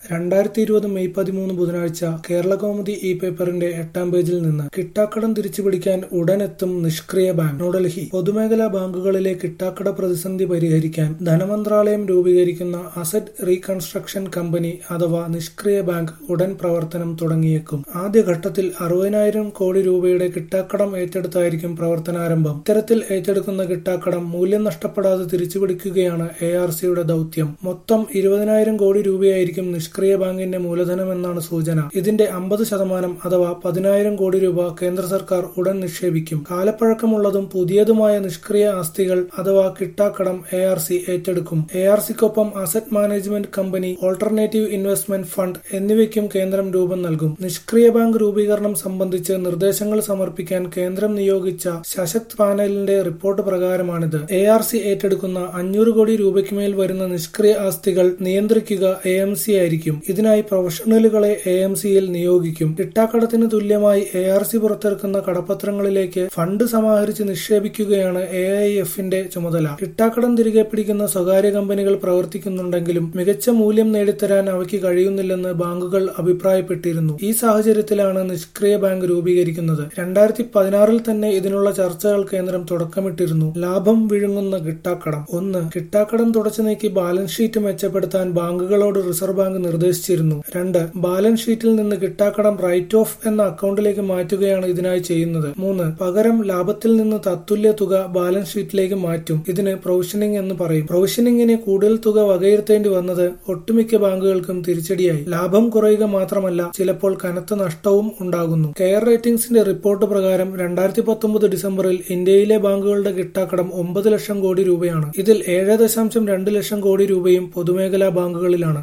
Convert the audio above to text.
രണ്ടായിരത്തി ഇരുപത് മെയ് പതിമൂന്ന് ബുധനാഴ്ച കേരളകൗമുദി ഇ പേപ്പറിന്റെ എട്ടാം പേജിൽ നിന്ന് കിട്ടാക്കടം തിരിച്ചുപിടിക്കാൻ ഉടനെത്തും നിഷ്ക്രിയ ബാങ്ക് ന്യൂഡൽഹി പൊതുമേഖലാ ബാങ്കുകളിലെ കിട്ടാക്കട പ്രതിസന്ധി പരിഹരിക്കാൻ ധനമന്ത്രാലയം രൂപീകരിക്കുന്ന അസറ്റ് റീകൺസ്ട്രക്ഷൻ കമ്പനി അഥവാ നിഷ്ക്രിയ ബാങ്ക് ഉടൻ പ്രവർത്തനം തുടങ്ങിയേക്കും ആദ്യഘട്ടത്തിൽ അറുപതിനായിരം കോടി രൂപയുടെ കിട്ടാക്കടം ഏറ്റെടുത്തായിരിക്കും പ്രവർത്തനാരംഭം ഇത്തരത്തിൽ ഏറ്റെടുക്കുന്ന കിട്ടാക്കടം മൂല്യം നഷ്ടപ്പെടാതെ തിരിച്ചുപിടിക്കുകയാണ് എ ആർ സിയുടെ ദൌത്യം മൊത്തം ഇരുപതിനായിരം കോടി രൂപയായിരിക്കും നിഷ്ക്രിയ ബാങ്കിന്റെ മൂലധനമെന്നാണ് സൂചന ഇതിന്റെ അമ്പത് ശതമാനം അഥവാ പതിനായിരം കോടി രൂപ കേന്ദ്ര സർക്കാർ ഉടൻ നിക്ഷേപിക്കും കാലപ്പഴക്കമുള്ളതും പുതിയതുമായ നിഷ്ക്രിയ ആസ്തികൾ അഥവാ കിട്ടാക്കടം എ ആർ സി ഏറ്റെടുക്കും എ ആർ സിക്കൊപ്പം asset management company alternative investment fund എന്നിവയ്ക്കും കേന്ദ്രം രൂപം നൽകും നിഷ്ക്രിയ ബാങ്ക് രൂപീകരണം സംബന്ധിച്ച് നിർദ്ദേശങ്ങൾ സമർപ്പിക്കാൻ കേന്ദ്രം നിയോഗിച്ച ശശക്ത് പാനലിന്റെ റിപ്പോർട്ട് പ്രകാരമാണിത് എ ആർ സി ഏറ്റെടുക്കുന്ന അഞ്ഞൂറ് കോടി രൂപയ്ക്ക് മേൽ വരുന്ന നിഷ്ക്രിയ ആസ്തികൾ നിയന്ത്രിക്കുക എ എം സി ആയിരിക്കും ഇതിനായി പ്രൊഫഷണലുകളെ എ എം സിയിൽ നിയോഗിക്കും കിട്ടാക്കടത്തിന് തുല്യമായി എ ആർ സി പുറത്തിറക്കുന്ന കടപ്പത്രങ്ങളിലേക്ക് ഫണ്ട് സമാഹരിച്ച് നിക്ഷേപിക്കുകയാണ് എ ഐ എഫിന്റെ ചുമതല കിട്ടാക്കടം തിരികെ പിടിക്കുന്ന സ്വകാര്യ കമ്പനികൾ പ്രവർത്തിക്കുന്നുണ്ടെങ്കിലും മികച്ച മൂല്യം നേടിത്തരാൻ അവയ്ക്ക് കഴിയുന്നില്ലെന്ന് ബാങ്കുകൾ അഭിപ്രായപ്പെട്ടിരുന്നു ഈ സാഹചര്യത്തിലാണ് നിഷ്ക്രിയ ബാങ്ക് രൂപീകരിക്കുന്നത് രണ്ടായിരത്തി പതിനാറിൽ തന്നെ ഇതിനുള്ള ചർച്ചകൾ കേന്ദ്രം തുടക്കമിട്ടിരുന്നു ലാഭം വിഴുങ്ങുന്ന കിട്ടാക്കടം ഒന്ന് കിട്ടാക്കടം തുടച്ചു നീക്കി ബാലൻസ് ഷീറ്റ് മെച്ചപ്പെടുത്താൻ ബാങ്കുകളോട് റിസർവ് ബാങ്ക് നിർദ്ദേശിച്ചിരുന്നു രണ്ട് ബാലൻസ് ഷീറ്റിൽ നിന്ന് കിട്ടാക്കടം റൈറ്റ് ഓഫ് എന്ന അക്കൗണ്ടിലേക്ക് മാറ്റുകയാണ് ഇതിനായി ചെയ്യുന്നത് മൂന്ന് പകരം ലാഭത്തിൽ നിന്ന് തത്തുല്യ തുക ബാലൻസ് ഷീറ്റിലേക്ക് മാറ്റും ഇതിന് പ്രൊവിഷനിങ് എന്ന് പറയും പ്രൊവിഷനിങ്ങിന് കൂടുതൽ തുക വകയിരുത്തേണ്ടി വന്നത് ഒട്ടുമിക്ക ബാങ്കുകൾക്കും തിരിച്ചടിയായി ലാഭം കുറയുക മാത്രമല്ല ചിലപ്പോൾ കനത്ത നഷ്ടവും ഉണ്ടാകുന്നു കെയർ റേറ്റിംഗ്സിന്റെ റിപ്പോർട്ട് പ്രകാരം രണ്ടായിരത്തി പത്തൊമ്പത് ഡിസംബറിൽ ഇന്ത്യയിലെ ബാങ്കുകളുടെ കിട്ടാക്കടം ഒമ്പത് ലക്ഷം കോടി രൂപയാണ് ഇതിൽ ഏഴ് ദശാംശം രണ്ട് ലക്ഷം കോടി രൂപയും പൊതുമേഖലാ ബാങ്കുകളിലാണ്